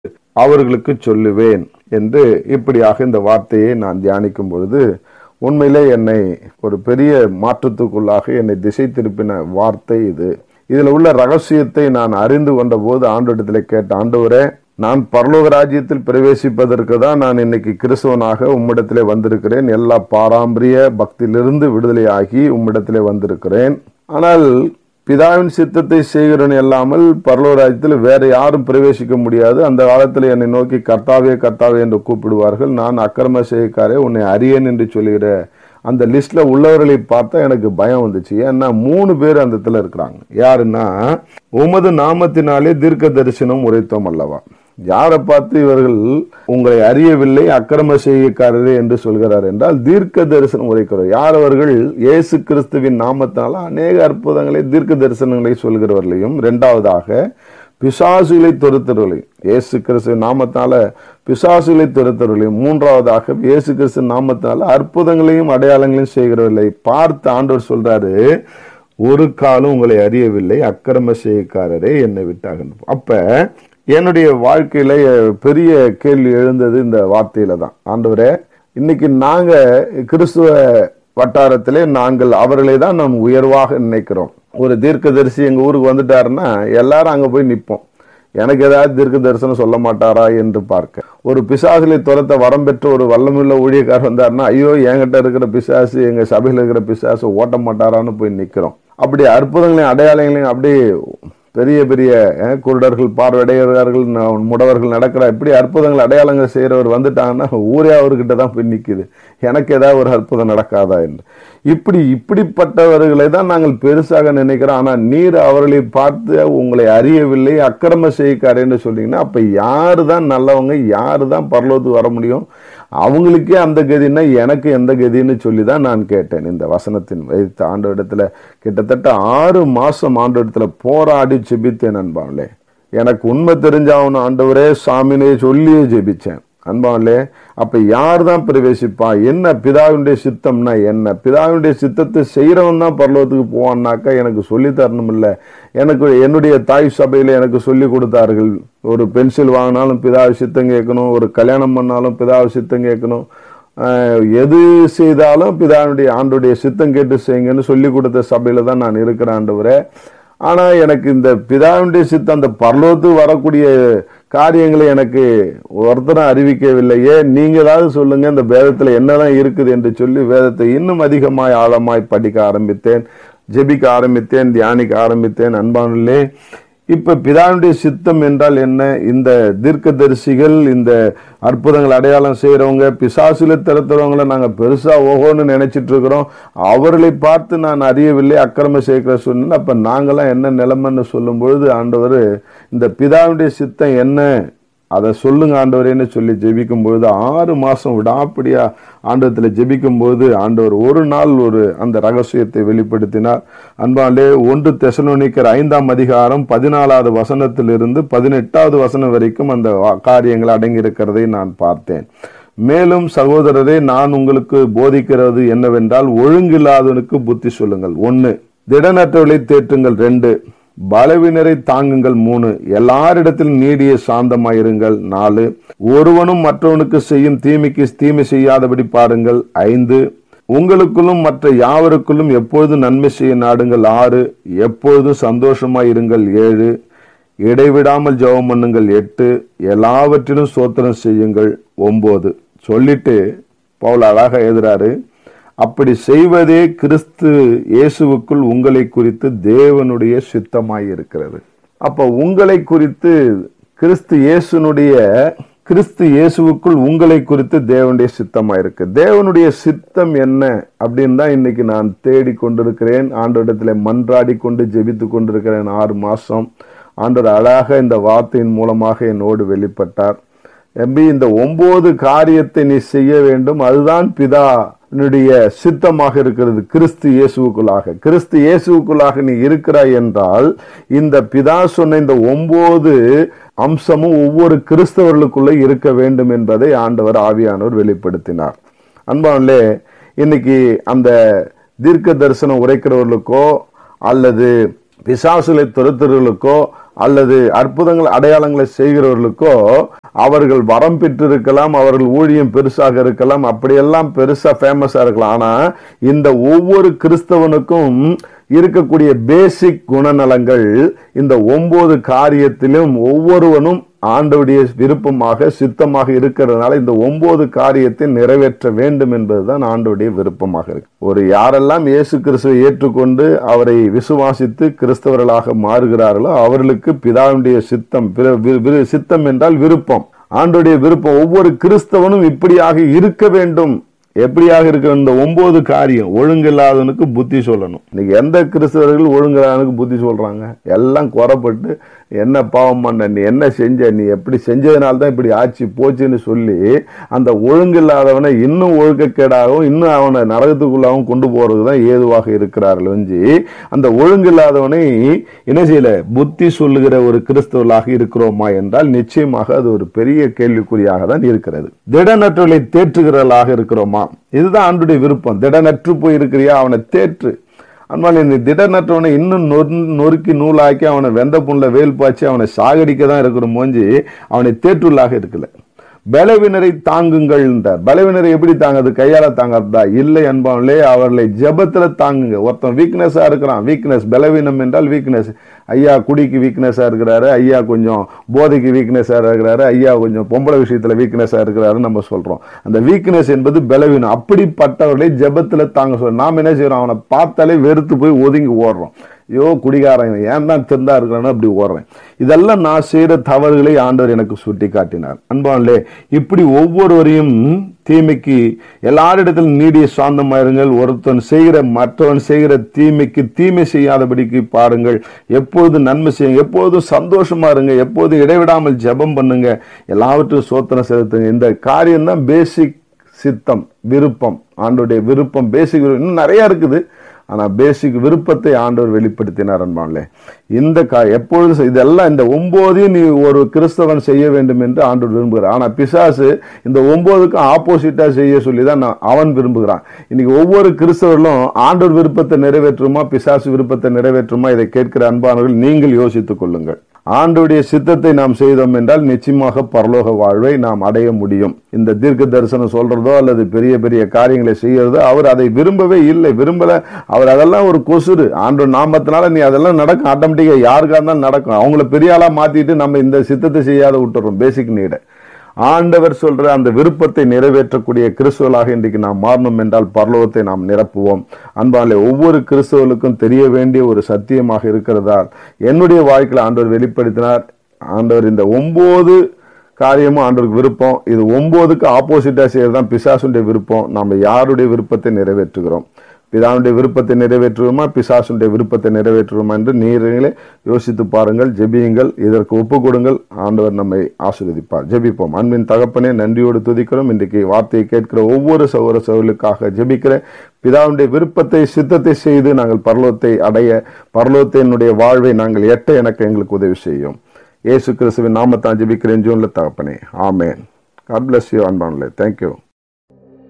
அவர்களுக்கு சொல்லுவேன் என்று இப்படியாக இந்த வார்த்தையை நான் தியானிக்கும் பொழுது உண்மையிலே என்னை ஒரு பெரிய மாற்றத்துக்குள்ளாக என்னை திசை திருப்பின வார்த்தை இது இதுல உள்ள ரகசியத்தை நான் அறிந்து கொண்ட போது ஆண்டோடத்தில் கேட்ட ஆண்டவரே நான் பரலோக ராஜ்யத்தில் பிரவேசிப்பதற்கு தான் நான் இன்னைக்கு கிறிஸ்தவனாக உம்மிடத்திலே வந்திருக்கிறேன் எல்லா பாரம்பரிய பக்தியிலிருந்து விடுதலையாகி உம்மிடத்திலே வந்திருக்கிறேன் ஆனால் பிதாவின் சித்தத்தை செய்கிறவன் இல்லாமல் பரலோக ராஜ்யத்தில் வேற யாரும் பிரவேசிக்க முடியாது அந்த காலத்தில் என்னை நோக்கி கர்த்தாவே கர்த்தாவே என்று கூப்பிடுவார்கள் நான் அக்கிரம செய்யக்காரே உன்னை அறியேன் என்று சொல்லுகிற அந்த லிஸ்ட்ல உள்ளவர்களை பார்த்தா எனக்கு பயம் வந்துச்சு ஏன்னா மூணு பேர் அந்த இடத்துல இருக்கிறாங்க யாருன்னா உமது நாமத்தினாலே தீர்க்க தரிசனம் உரைத்தோம் அல்லவா யாரை பார்த்து இவர்கள் உங்களை அறியவில்லை அக்கிரம செய்யக்காரரே என்று சொல்கிறார் என்றால் தீர்க்க தரிசனம் உரைக்கிறார் யார் அவர்கள் இயேசு கிறிஸ்துவின் நாமத்தினால அநேக அற்புதங்களை தீர்க்க தரிசனங்களை சொல்கிறவர்களையும் இரண்டாவதாக பிசாசுகளை துரத்துறவர்களையும் இயேசு கிறிஸ்து நாமத்தால பிசாசுகளை துரத்துறவர்களையும் மூன்றாவதாக இயேசு கிறிஸ்து நாமத்தால அற்புதங்களையும் அடையாளங்களையும் செய்கிறவர்களை பார்த்து ஆண்டவர் சொல்றாரு ஒரு காலம் உங்களை அறியவில்லை அக்கிரம செய்யக்காரரே என்னை விட்டாக அப்ப என்னுடைய வாழ்க்கையில பெரிய கேள்வி எழுந்தது இந்த வார்த்தையில தான் ஆண்டவரே இன்னைக்கு நாங்க கிறிஸ்துவ வட்டாரத்திலே நாங்கள் அவர்களை தான் நாம் உயர்வாக நினைக்கிறோம் ஒரு தீர்க்கதரிசி எங்க ஊருக்கு வந்துட்டாருன்னா எல்லாரும் அங்க போய் நிற்போம் எனக்கு ஏதாவது தீர்க்க தரிசனம் சொல்ல மாட்டாரா என்று பார்க்க ஒரு பிசாசிலை துரத்த வரம் பெற்ற ஒரு வல்லமுள்ள ஊழியக்காரர் வந்தாருன்னா ஐயோ என்கிட்ட இருக்கிற பிசாசு எங்க சபையில் இருக்கிற பிசாசு ஓட்ட மாட்டாரான்னு போய் நிக்கிறோம் அப்படி அற்புதங்களையும் அடையாளங்களையும் அப்படியே பெரிய பெரிய அஹ், குருடர்கள் பார்வையடைகிறார்கள் ந- முடவர்கள் நடக்கிற இப்படி அற்புதங்கள் அடையாளங்கள் செய்கிறவர் வந்துட்டாங்கன்னா ஊரே அவர்கிட்ட தான் போய் நிற்குது எனக்கு ஏதாவது ஒரு அற்புதம் நடக்காதா என்று இப்படி இப்படிப்பட்டவர்களை தான் நாங்கள் பெருசாக நினைக்கிறோம் ஆனால் நீர் அவர்களை பார்த்து உங்களை அறியவில்லை அக்கிரம செய்யக்காரன்னு சொன்னீங்கன்னா அப்போ யாரு தான் நல்லவங்க யாரு தான் பரலோகத்துக்கு வர முடியும் அவங்களுக்கே அந்த கதின்னா எனக்கு எந்த கதின்னு சொல்லி தான் நான் கேட்டேன் இந்த வசனத்தின் வைத்த ஆண்டு இடத்துல கிட்டத்தட்ட ஆறு மாசம் ஆண்டு இடத்துல போராடி ஜெபித்தேன் அன்பாங்களே எனக்கு உண்மை தெரிஞ்சாவணும் ஆண்டவரே சாமினே சொல்லியே ஜெபிச்சேன் அன்பாங்களே அப்ப யார் தான் பிரவேசிப்பா என்ன பிதாவினுடைய சித்தம்னா என்ன பிதாவினுடைய சித்தத்தை செய்யறவன் தான் பரலோகத்துக்கு போவான்னாக்கா எனக்கு சொல்லி தரணும் இல்ல எனக்கு என்னுடைய தாய் சபையில எனக்கு சொல்லி கொடுத்தார்கள் ஒரு பென்சில் வாங்கினாலும் பிதாவை சித்தம் கேட்கணும் ஒரு கல்யாணம் பண்ணாலும் பிதாவை சித்தம் கேட்கணும் ஆஹ் எது செய்தாலும் பிதாவுடைய ஆண்டுடைய சித்தம் கேட்டு செய்யுங்கன்னு சொல்லி கொடுத்த சபையில தான் நான் இருக்கிறேன் ஆண்டவரே ஆனா எனக்கு இந்த பிதாவுடைய சித்தம் அந்த பரலோகத்துக்கு வரக்கூடிய காரியங்களை எனக்கு ஒருத்தரும் அறிவிக்கவில்லையே நீங்க ஏதாவது சொல்லுங்க இந்த வேதத்துல என்னதான் இருக்குது என்று சொல்லி வேதத்தை இன்னும் அதிகமாய் ஆழமாய் படிக்க ஆரம்பித்தேன் ஜெபிக்க ஆரம்பித்தேன் தியானிக்க ஆரம்பித்தேன் அன்பானுள்ளே இப்ப பிதாவுடைய சித்தம் என்றால் என்ன இந்த தீர்க்கதரிசிகள் இந்த அற்புதங்கள் அடையாளம் செய்யறவங்க பிசாசுல திறத்துறவங்கள நாங்க பெருசா ஓஹோன்னு நினைச்சிட்டு இருக்கிறோம் அவர்களை பார்த்து நான் அறியவில்லை அக்கிரம சேர்க்கிற சொன்ன அப்ப நாங்களாம் என்ன நிலைமைன்னு சொல்லும் பொழுது ஆண்டவர் இந்த பிதாவுடைய சித்தம் என்ன அதை சொல்லுங்க ஆண்டவரேன்னு சொல்லி ஜெபிக்கும் பொழுது ஆறு மாசம் விடாப்படியா ஆண்டவத்துல ஜெபிக்கும் போது ஆண்டவர் ஒரு நாள் ஒரு அந்த ரகசியத்தை வெளிப்படுத்தினார் அன்பாலே ஒன்று தெசலோனிக்கர் ஐந்தாம் அதிகாரம் பதினாலாவது வசனத்திலிருந்து பதினெட்டாவது வசனம் வரைக்கும் அந்த வா- காரியங்கள் அடங்கி இருக்கிறதை நான் பார்த்தேன் மேலும் சகோதரரே நான் உங்களுக்கு போதிக்கிறது என்னவென்றால் ஒழுங்கில்லாதவனுக்கு புத்தி சொல்லுங்கள் ஒன்னு திடனற்றவளை தேற்றுங்கள் ரெண்டு பலவினரை தாங்குங்கள் மூணு எல்லாரிடத்திலும் நீடிய சாந்தமாயிருங்கள் நாலு ஒருவனும் மற்றவனுக்கு செய்யும் தீமைக்கு தீமை செய்யாதபடி பாருங்கள் ஐந்து உங்களுக்குள்ளும் மற்ற யாவருக்குள்ளும் எப்பொழுது நன்மை செய்ய நாடுங்கள் ஆறு எப்பொழுதும் சந்தோஷமாயிருங்கள் ஏழு இடைவிடாமல் ஜெபம் பண்ணுங்கள் எட்டு எல்லாவற்றிலும் சோத்திரம் செய்யுங்கள் ஒன்பது சொல்லிட்டு பவுல் அழகா எழுதுறாரு அப்படி செய்வதே கிறிஸ்து இயேசுவுக்குள் உங்களை குறித்து தேவனுடைய சித்தமாய் இருக்கிறது அப்ப உங்களை குறித்து கிறிஸ்து இயேசுனுடைய கிறிஸ்து இயேசுவுக்குள் உங்களை குறித்து தேவனுடைய சித்தமா இருக்கு தேவனுடைய சித்தம் என்ன அப்படின்னு தான் இன்னைக்கு நான் தேடி கொண்டிருக்கிறேன் ஆண்டோடத்துல மன்றாடி கொண்டு ஜெபித்து கொண்டிருக்கிறேன் ஆறு மாசம் ஆண்டவர் அழகாக இந்த வார்த்தையின் மூலமாக என்னோடு வெளிப்பட்டார் எம்பி இந்த ஒன்பது காரியத்தை நீ செய்ய வேண்டும் அதுதான் பிதானுடைய சித்தமாக இருக்கிறது கிறிஸ்து இயேசுவுக்குள்ளாக கிறிஸ்து இயேசுவுக்குள்ளாக நீ இருக்கிறாய் என்றால் இந்த பிதா சொன்ன இந்த ஒன்பது அம்சமும் ஒவ்வொரு கிறிஸ்தவர்களுக்குள்ள இருக்க வேண்டும் என்பதை ஆண்டவர் ஆவியானவர் வெளிப்படுத்தினார் அன்பானே இன்னைக்கு அந்த தீர்க்க தரிசனம் உரைக்கிறவர்களுக்கோ அல்லது பிசாசுகளை துரத்துறவர்களுக்கோ அல்லது அற்புதங்கள் அடையாளங்களை செய்கிறவர்களுக்கோ அவர்கள் வரம் பெற்றிருக்கலாம் அவர்கள் ஊழியம் பெருசாக இருக்கலாம் அப்படியெல்லாம் பெருசா ஃபேமஸா இருக்கலாம் ஆனா இந்த ஒவ்வொரு கிறிஸ்தவனுக்கும் இருக்கக்கூடிய பேசிக் குணநலங்கள் இந்த ஒன்பது காரியத்திலும் ஒவ்வொருவனும் ஆண்டவுடைய விருப்பமாக சித்தமாக இருக்கிறதுனால இந்த ஒன்பது காரியத்தை நிறைவேற்ற வேண்டும் என்பதுதான் ஆண்டவுடைய விருப்பமாக இருக்கு ஒரு யாரெல்லாம் இயேசு கிறிஸ்துவை ஏற்றுக்கொண்டு அவரை விசுவாசித்து கிறிஸ்தவர்களாக மாறுகிறார்களோ அவர்களுக்கு பிதாவுடைய சித்தம் பிற- வி- வி- சித்தம் என்றால் விருப்பம் ஆண்டுடைய விருப்பம் ஒவ்வொரு கிறிஸ்தவனும் இப்படியாக இருக்க வேண்டும் எப்படியாக இருக்க இந்த ஒன்பது காரியம் ஒழுங்கில்லாதவனுக்கு புத்தி சொல்லணும் இன்னைக்கு எந்த கிறிஸ்தவர்கள் ஒழுங்கில்லாதவனுக்கு புத்தி சொல்றாங்க எல்லாம் குறப்பட்டு என்ன பாவம் பண்ண நீ என்ன செஞ்ச நீ எப்படி செஞ்சதுனால தான் இப்படி ஆச்சு போச்சுன்னு சொல்லி அந்த ஒழுங்கில்லாதவனை இன்னும் ஒழுக்கக்கேடாகவும் இன்னும் அவனை நரகத்துக்குள்ளாகவும் கொண்டு போறதுக்கு தான் ஏதுவாக இருக்கிறார்கள் வந்து அந்த ஒழுங்கில்லாதவனை என்ன செய்யல புத்தி சொல்லுகிற ஒரு கிறிஸ்தவர்களாக இருக்கிறோமா என்றால் நிச்சயமாக அது ஒரு பெரிய கேள்விக்குறியாக தான் இருக்கிறது திடனற்றவர்களை தேற்றுகிறவர்களாக இருக்கிறோமா இதுதான் ஆண்டுடைய விருப்பம் திடனற்று போய் இருக்கிறியா அவனை தேற்று அன்பால் இந்த திடனற்றவனை இன்னும் நொறு- நொறுக்கி நூலாக்கி அவனை வெந்த புண்ணில் வேல் பாய்ச்சி அவனை சாகடிக்க தான் இருக்கிற மோஞ்சி அவனை தேற்றுள்ளாக இருக்கல பலவினரை தாங்குங்கள் என்றார் பலவினரை எப்படி தாங்குறது கையால தாங்கிறதா இல்லை அன்பாவிலே அவர்களை ஜெபத்துல தாங்குங்க ஒருத்தன் வீக்னஸா இருக்கிறான் வீக்னஸ் பலவீனம் என்றால் வீக்னஸ் ஐயா குடிக்கு வீக்னஸா இருக்கிறாரு ஐயா கொஞ்சம் போதைக்கு வீக்னஸா இருக்கிறாரு ஐயா கொஞ்சம் பொம்பளை விஷயத்துல வீக்னஸா இருக்கிறாருன்னு நம்ம சொல்றோம் அந்த வீக்னஸ் என்பது பலவீனம் அப்படிப்பட்டவர்களை ஜெபத்துல தாங்க சொல்ல நாம் என்ன செய்யறோம் அவனை பார்த்தாலே வெறுத்து போய் ஒதுங்கி ஓடுறோம் ஐயோ குடிகாரன் இவன் ஏன் தான் திருந்தா இருக்கிறான்னு அப்படி ஓடுறேன் இதெல்லாம் நான் செய்யற தவறுகளை ஆண்டவர் எனக்கு சுட்டி காட்டினார் அன்பான்லே இப்படி ஒவ்வொருவரையும் தீமைக்கு எல்லாரிடத்தில் நீடிய சாந்தமாயிருங்கள் ஒருத்தன் செய்கிற மற்றவன் செய்கிற தீமைக்கு தீமை செய்யாதபடிக்கு பாருங்கள் எப்பொழுது நன்மை செய்யுங்க எப்பொழுதும் சந்தோஷமா இருங்க எப்போதும் இடைவிடாமல் ஜெபம் பண்ணுங்க எல்லாவற்றையும் சோத்தனை செலுத்துங்க இந்த காரியம் தான் பேசிக் சித்தம் விருப்பம் ஆண்டோடைய விருப்பம் பேசிக் இன்னும் நிறைய இருக்குது ஆனா பேசிக் விருப்பத்தை ஆண்டவர் வெளிப்படுத்தினார் அன்பான்லே இந்த கா எப்பொழுது செய்- இதெல்லாம் இந்த ஒன்பதையும் நீ ஒரு கிறிஸ்தவன் செய்ய வேண்டும் என்று ஆண்டவர் விரும்புகிறார் ஆனா பிசாசு இந்த ஒன்பதுக்கும் ஆப்போசிட்டா செய்ய சொல்லி தான் நான் அவன் விரும்புகிறான் இன்னைக்கு ஒவ்வொரு கிறிஸ்தவர்களும் ஆண்டவர் விருப்பத்தை நிறைவேற்றுமா பிசாசு விருப்பத்தை நிறைவேற்றுமா இதை கேட்கிற அன்பானவர்கள் நீங்கள் யோசித்துக் கொள்ளுங்கள் ஆண்டுடைய சித்தத்தை நாம் செய்தோம் என்றால் நிச்சயமாக பரலோக வாழ்வை நாம் அடைய முடியும் இந்த தீர்க்க தரிசனம் சொல்றதோ அல்லது பெரிய பெரிய காரியங்களை செய்யறதோ அவர் அதை விரும்பவே இல்லை விரும்பல அவர் அதெல்லாம் ஒரு கொசுறு ஆண்டு நாமத்தினால நீ அதெல்லாம் நடக்கும் ஆட்டோமேட்டிக்கா யாருக்கா இருந்தாலும் நடக்கும் அவங்கள பெரிய ஆளா மாத்திட்டு நம்ம இந்த சித்தத்தை செய்யாத விட்டுறோம் பேசிக் நீட ஆண்டவர் சொல்ற அந்த விருப்பத்தை நிறைவேற்றக்கூடிய கிறிஸ்துவலாக இன்றைக்கு நாம் மாறணும் என்றால் பரலோகத்தை நாம் நிரப்புவோம் அன்பாலே ஒவ்வொரு கிறிஸ்துவலுக்கும் தெரிய வேண்டிய ஒரு சத்தியமாக இருக்கிறதால் என்னுடைய வாழ்க்கையில் ஆண்டவர் வெளிப்படுத்தினார் ஆண்டவர் இந்த ஒன்பது காரியமும் ஆண்டவருக்கு விருப்பம் இது ஒன்பதுக்கு ஆப்போசிட்டா செய்யறது தான் பிசாசுடைய விருப்பம் நாம யாருடைய விருப்பத்தை நிறைவேற்றுகிறோம் பிதாவுடைய விருப்பத்தை நிறைவேற்றுவோமா பிசாசுடைய விருப்பத்தை நிறைவேற்றுவோமா என்று நீங்களே யோசித்து பாருங்கள் ஜெபியுங்கள் இதற்கு ஒப்பு கொடுங்கள் ஆண்டவர் நம்மை ஆசீர்வதிப்பார் ஜெபிப்போம் அன்பின் தகப்பனே நன்றியோடு துதிக்கிறோம் இன்றைக்கு வார்த்தையை கேட்கிற ஒவ்வொரு சகோதர சகோதரர்களுக்காக ஜெபிக்கிறேன் பிதாவுடைய விருப்பத்தை சித்தத்தை செய்து நாங்கள் பரலோகத்தை அடைய பரலோகத்தினுடைய வாழ்வை நாங்கள் எட்ட எனக்கு எங்களுக்கு உதவி செய்யும் இயேசு கிறிஸ்துவின் நாமத்தான் ஜெபிக்கிறேன் ஜூன்ல தகப்பனே ஆமேன் God bless you அன்பானே தேங்க்யூ